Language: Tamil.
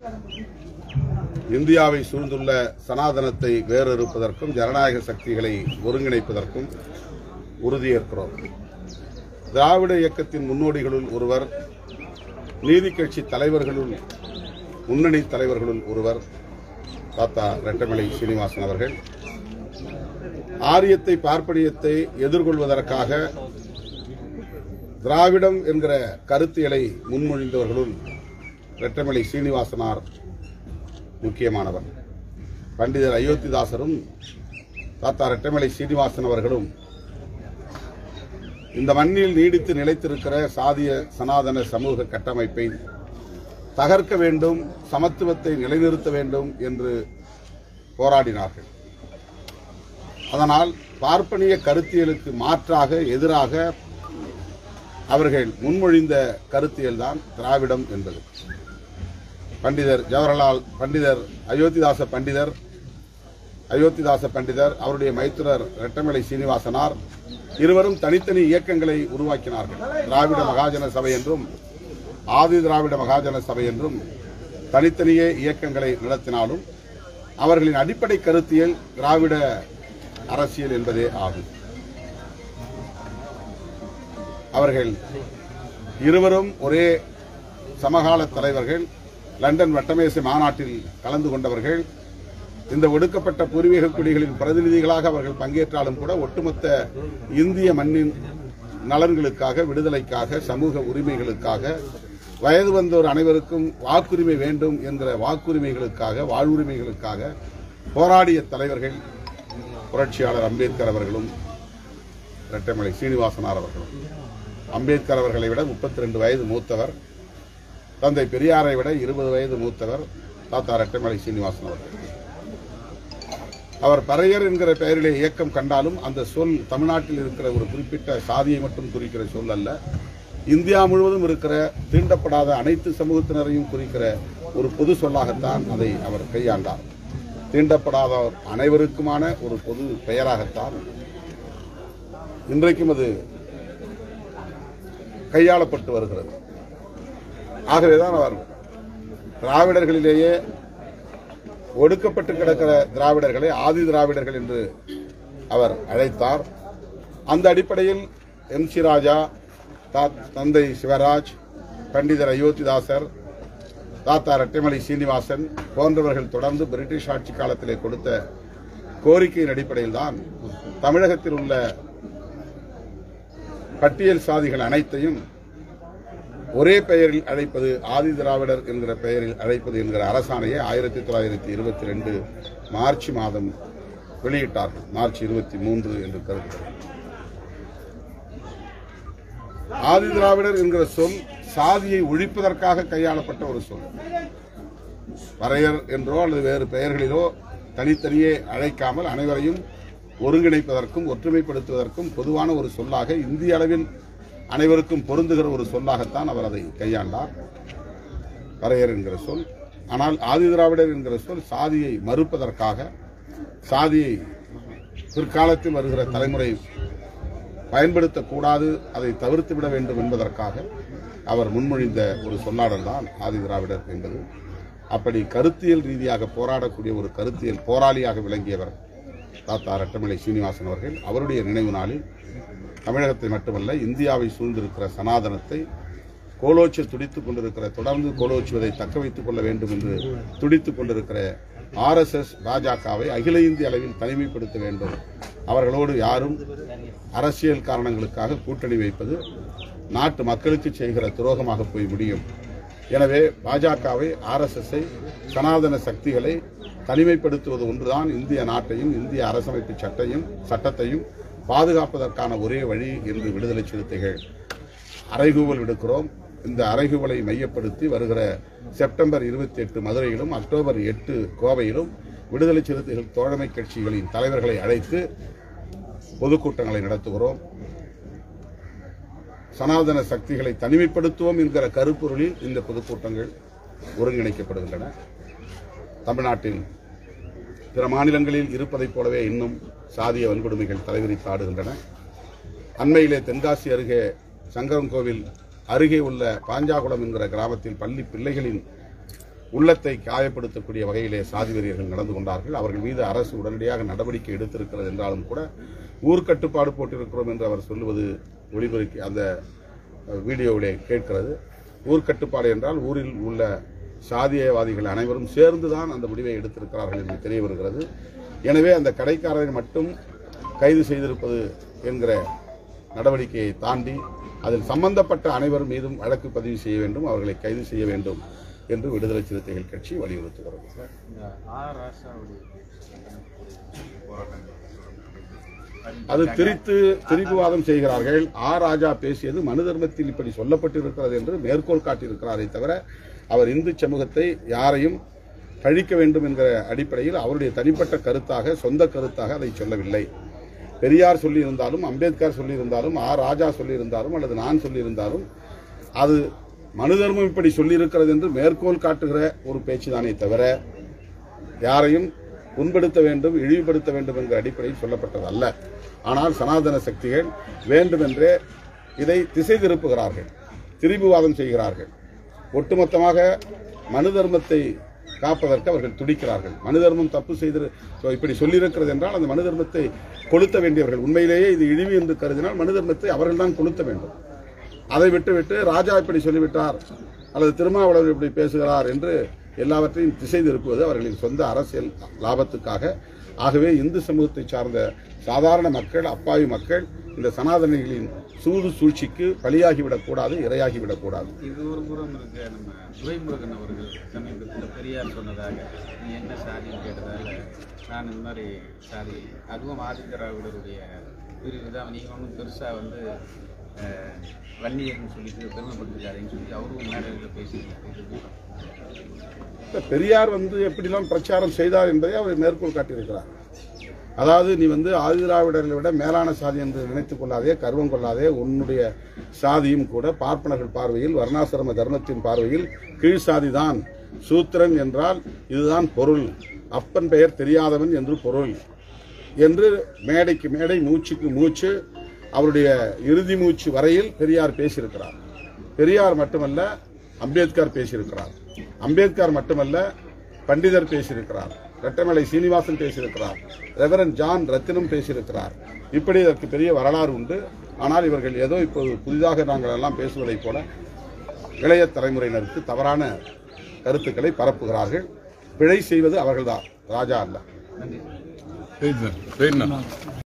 இந்தியாவை சூழ்ந்துள்ள சனாதனத்தை வேறறுப்பதற்கும் ஜனநாயக சக்திகளை ஒருங்கிணைப்பதற்கும் உறுதியேற்கிறோம் திராவிட இயக்கத்தின் முன்னோடிகளுள் ஒருவர் நீதி கட்சி தலைவர்களுள் முன்னணி தலைவர்களுள் ஒருவர் தாத்தா ரெட்டமலை சீனிவாசன் அவர்கள் ஆரியத்தை பார்ப்பனியத்தை எதிர்கொள்வதற்காக திராவிடம் என்கிற கருத்தியலை முன்மொழிந்தவர்களுள் ரெட்டமலை சீனிவாசனார் முக்கியமானவர் பண்டிதர் அயோத்திதாசரும் தாத்தா ரெட்டமலை சீனிவாசன் அவர்களும் இந்த மண்ணில் நீடித்து நிலைத்திருக்கிற சாதிய சனாதன சமூக கட்டமைப்பை தகர்க்க வேண்டும் சமத்துவத்தை நிலைநிறுத்த வேண்டும் என்று போராடினார்கள் அதனால் பார்ப்பனிய கருத்தியலுக்கு மாற்றாக எதிராக அவர்கள் முன்மொழிந்த கருத்தியல் தான் திராவிடம் என்பது பண்டிதர் ஜவஹர்லால் பண்டிதர் அயோத்திதாச பண்டிதர் அயோத்திதாச பண்டிதர் அவருடைய மைத்துனர் ரெட்டமலை சீனிவாசனார் இருவரும் தனித்தனி இயக்கங்களை உருவாக்கினார்கள் திராவிட மகாஜன சபை என்றும் ஆதி திராவிட மகாஜன சபை என்றும் தனித்தனியே இயக்கங்களை நடத்தினாலும் அவர்களின் அடிப்படை கருத்தியல் திராவிட அரசியல் என்பதே ஆகும் அவர்கள் இருவரும் ஒரே சமகால தலைவர்கள் லண்டன் வட்டமேசை மாநாட்டில் கலந்து கொண்டவர்கள் இந்த ஒடுக்கப்பட்ட பூர்வீக குடிகளின் பிரதிநிதிகளாக அவர்கள் பங்கேற்றாலும் கூட ஒட்டுமொத்த இந்திய மண்ணின் நலன்களுக்காக விடுதலைக்காக சமூக உரிமைகளுக்காக வயது வந்தோர் அனைவருக்கும் வாக்குரிமை வேண்டும் என்கிற வாக்குரிமைகளுக்காக வாழ்வுரிமைகளுக்காக போராடிய தலைவர்கள் புரட்சியாளர் அம்பேத்கர் அவர்களும் இரட்டைமலை சீனிவாசனார் அவர்களும் அம்பேத்கர் அவர்களை விட முப்பத்தி ரெண்டு வயது மூத்தவர் தந்தை பெரியாரை விட இருபது வயது மூத்தவர் தாத்தா இரட்டைமலை சீனிவாசன் அவர்கள் அவர் பறையர் என்கிற பெயரிலே இயக்கம் கண்டாலும் அந்த சொல் தமிழ்நாட்டில் இருக்கிற ஒரு குறிப்பிட்ட சாதியை மட்டும் குறிக்கிற சொல் அல்ல இந்தியா முழுவதும் இருக்கிற தீண்டப்படாத அனைத்து சமூகத்தினரையும் குறிக்கிற ஒரு பொது சொல்லாகத்தான் அதை அவர் கையாண்டார் தீண்டப்படாத அனைவருக்குமான ஒரு பொது பெயராகத்தான் இன்றைக்கும் அது கையாளப்பட்டு வருகிறது ஆகவேதான் அவர் திராவிடர்களிலேயே ஒடுக்கப்பட்டு கிடக்கிற திராவிடர்களை ஆதி திராவிடர்கள் என்று அவர் அழைத்தார் அந்த அடிப்படையில் எம் சி ராஜா தா- தந்தை சிவராஜ் பண்டிதர் அயோத்திதாசர் தாத்தா ரெட்டிமலை சீனிவாசன் போன்றவர்கள் தொடர்ந்து பிரிட்டிஷ் ஆட்சி காலத்திலே கொடுத்த கோரிக்கையின் அடிப்படையில் தான் தமிழகத்தில் உள்ள பட்டியல் சாதிகள் அனைத்தையும் ஒரே பெயரில் அழைப்பது ஆதி திராவிடர் என்கிற பெயரில் அழைப்பது என்கிற அரசாணையை ஆயிரத்தி தொள்ளாயிரத்தி இருபத்தி ரெண்டு மார்ச் மாதம் வெளியிட்டார்கள் மார்ச் இருபத்தி மூன்று என்று கருதுகிறேன் ஆதி திராவிடர் என்கிற சொல் சாதியை ஒழிப்பதற்காக கையாளப்பட்ட ஒரு சொல் வரையர் என்றோ அல்லது வேறு பெயர்களிலோ தனித்தனியே அழைக்காமல் அனைவரையும் ஒருங்கிணைப்பதற்கும் ஒற்றுமைப்படுத்துவதற்கும் பொதுவான ஒரு சொல்லாக இந்திய அளவில் அனைவருக்கும் பொருந்துகிற ஒரு சொல்லாகத்தான் அவர் அதை கையாண்டார் வரையர் என்கிற சொல் ஆனால் ஆதி திராவிடர் என்கிற சொல் சாதியை மறுப்பதற்காக சாதியை பிற்காலத்தில் வருகிற தலைமுறை பயன்படுத்தக்கூடாது அதை தவிர்த்து விட வேண்டும் என்பதற்காக அவர் முன்மொழிந்த ஒரு சொல்லாடல் தான் ஆதி திராவிடர் என்பது அப்படி கருத்தியல் ரீதியாக போராடக்கூடிய ஒரு கருத்தியல் போராளியாக விளங்கியவர் தாத்தா ரட்டமலை சீனிவாசன் அவர்கள் அவருடைய நினைவு நாளில் தமிழகத்தை மட்டுமல்ல இந்தியாவை சூழ்ந்திருக்கிற சனாதனத்தை கோலோச்சி துடித்துக் கொண்டிருக்கிற தொடர்ந்து கோலோச்சுவதை தக்க வைத்துக் கொள்ள வேண்டும் என்று துடித்துக் கொண்டிருக்கிற ஆர்எஸ்எஸ் பாஜகவை அகில இந்திய அளவில் தனிமைப்படுத்த வேண்டும் அவர்களோடு யாரும் அரசியல் காரணங்களுக்காக கூட்டணி வைப்பது நாட்டு மக்களுக்கு செய்கிற துரோகமாக போய் முடியும் எனவே பாஜகவை ஆர்எஸ்எஸ்ஐ சனாதன சக்திகளை தனிமைப்படுத்துவது ஒன்றுதான் இந்திய நாட்டையும் இந்திய அரசமைப்பு சட்டையும் சட்டத்தையும் பாதுகாப்பதற்கான ஒரே வழி என்று விடுதலை சிறுத்தைகள் அறைகூவல் விடுக்கிறோம் இந்த அறைகூவலை மையப்படுத்தி வருகிற செப்டம்பர் இருபத்தி எட்டு மதுரையிலும் அக்டோபர் எட்டு கோவையிலும் விடுதலை சிறுத்தைகள் தோழமை கட்சிகளின் தலைவர்களை அழைத்து பொதுக்கூட்டங்களை நடத்துகிறோம் சனாதன சக்திகளை தனிமைப்படுத்துவோம் என்கிற கருப்பொருளில் இந்த பொதுக்கூட்டங்கள் ஒருங்கிணைக்கப்படுகின்றன தமிழ்நாட்டில் பிற மாநிலங்களில் இருப்பதைப் போலவே இன்னும் சாதிய வன்கொடுமைகள் தலைவிரித்து ஆடுகின்றன அண்மையிலே தென்காசி அருகே சங்கரன் கோவில் அருகே உள்ள பாஞ்சாகுளம் என்கிற கிராமத்தில் பள்ளி பிள்ளைகளின் உள்ளத்தை காயப்படுத்தக்கூடிய வகையிலே சாதி வெறியர்கள் நடந்து கொண்டார்கள் அவர்கள் மீது அரசு உடனடியாக நடவடிக்கை எடுத்திருக்கிறது என்றாலும் கூட ஊர்க்கட்டுப்பாடு போட்டிருக்கிறோம் என்று அவர் சொல்லுவது ஒளிபரப்பி அந்த அஹ், வீடியோவிலே கேட்கிறது ஊர்க்கட்டுப்பாடு என்றால் ஊரில் உள்ள சாதியவாதிகள் அனைவரும் சேர்ந்துதான் அந்த முடிவை எடுத்திருக்கிறார்கள் என்று தெரிய வருகிறது எனவே அந்த கடைக்காரரை மட்டும் கைது செய்திருப்பது என்கிற நடவடிக்கையை தாண்டி அதில் சம்பந்தப்பட்ட அனைவர் மீதும் வழக்கு பதிவு செய்ய வேண்டும் அவர்களை கைது செய்ய வேண்டும் என்று விடுதலை சிறுத்தைகள் கட்சி வலியுறுத்துகிறது இந்த ஆர் ராசாவுடைய போராட்டங்கள் அது திரித்து திரிபுவாதம் செய்கிறார்கள் ஆ ராஜா பேசியது மனு தர்மத்தில் இப்படி சொல்லப்பட்டிருக்கிறது என்று மேற்கோள் காட்டியிருக்கிறாரே தவிர அவர் இந்து சமூகத்தை யாரையும் பழிக்க வேண்டும் என்கிற அடிப்படையில் அவருடைய தனிப்பட்ட கருத்தாக சொந்த கருத்தாக அதை சொல்லவில்லை பெரியார் சொல்லியிருந்தாலும் அம்பேத்கர் சொல்லியிருந்தாலும் ஆ ராஜா சொல்லியிருந்தாலும் அல்லது நான் சொல்லியிருந்தாலும் அது மனு தர்மம் இப்படி சொல்லியிருக்கிறது என்று மேற்கோள் காட்டுகிற ஒரு பேச்சுதானே தவிர யாரையும் புண்படுத்த வேண்டும் இழிவுபடுத்த வேண்டும் என்ற அடிப்படையில் சொல்லப்பட்டது அல்ல ஆனால் சனாதன சக்திகள் வேண்டுமென்றே இதை திசை திருப்புகிறார்கள் திரிபுவாதம் செய்கிறார்கள் ஒட்டுமொத்தமாக மனு தர்மத்தை காப்பதற்கு அவர்கள் துடிக்கிறார்கள் மனு தர்மம் தப்பு செய்து இப்படி சொல்லியிருக்கிறது என்றால் அந்த மனு தர்மத்தை கொளுத்த வேண்டியவர்கள் உண்மையிலேயே இது இழிவு என்று கருதினால் மனு தர்மத்தை அவர்கள்தான் கொளுத்த வேண்டும் அதை விட்டுவிட்டு ராஜா இப்படி சொல்லிவிட்டார் அல்லது திருமாவளவர் இப்படி பேசுகிறார் என்று எல்லாவற்றையும் திசை திருப்புவது அவர்களின் சொந்த அரசியல் லாபத்துக்காக ஆகவே இந்து சமூகத்தை சார்ந்த சாதாரண மக்கள் அப்பாவி மக்கள் இந்த சனாதனிகளின் சூது சூழ்ச்சிக்கு பலியாகிவிடக்கூடாது இரையாகிவிடக்கூடாது இது ஒரு புறம் இருக்க நம்ம துரைமுருகன் அவர்கள் சமீபத்தில் பெரியார் சொன்னதாக நீ என்ன சாதின்னு கேட்டதால நான் இந்த மாதிரி சாதி அதுவும் ஆதித்தராவிடருடைய பிரிவு தான் நீங்கள் ஒன்றும் பெருசாக வந்து அஹ், வன்னியர்னு சொல்லிட்டு பெருமைப்படுத்திக்காருன்னு சொல்லி அவரும் மேடையில் பேசியிருக்காரு இப்ப பெரியார் வந்து எப்படிலாம் பிரச்சாரம் செய்தார் என்பதை அவர் மேற்கோள் காட்டியிருக்கிறார் அதாவது நீ வந்து ஆதிதிராவிடர்களை விட மேலான சாதி என்று நினைத்துக் கொள்ளாதே கர்வம் கொள்ளாதே உன்னுடைய சாதியும் கூட பார்ப்பனர்கள் பார்வையில் வர்ணாசிரம தர்மத்தின் பார்வையில் கீழ் சாதிதான் சூத்திரன் என்றால் இதுதான் பொருள் அப்பன் பெயர் தெரியாதவன் என்று பொருள் என்று மேடைக்கு மேடை மூச்சுக்கு மூச்சு அவருடைய இறுதி மூச்சு வரையில் பெரியார் பேசியிருக்கிறார் பெரியார் மட்டுமல்ல அம்பேத்கர் பேசியிருக்கிறார் அம்பேத்கர் மட்டுமல்ல பண்டிதர் பேசியிருக்கிறார் ரெட்டமலை சீனிவாசன் பேசியிருக்கிறார் ரெவரன் ஜான் ரத்தினம் பேசியிருக்கிறார் இப்படி இதற்கு பெரிய வரலாறு உண்டு ஆனால் இவர்கள் ஏதோ இப்போது புதிதாக நாங்கள் எல்லாம் பேசுவதைப் போல இளைய தலைமுறையினருக்கு தவறான கருத்துக்களை பரப்புகிறார்கள் பிழை செய்வது அவர்கள்தான் ராஜா அல்ல நன்றி வெயிட் வெயிட்ண்ணா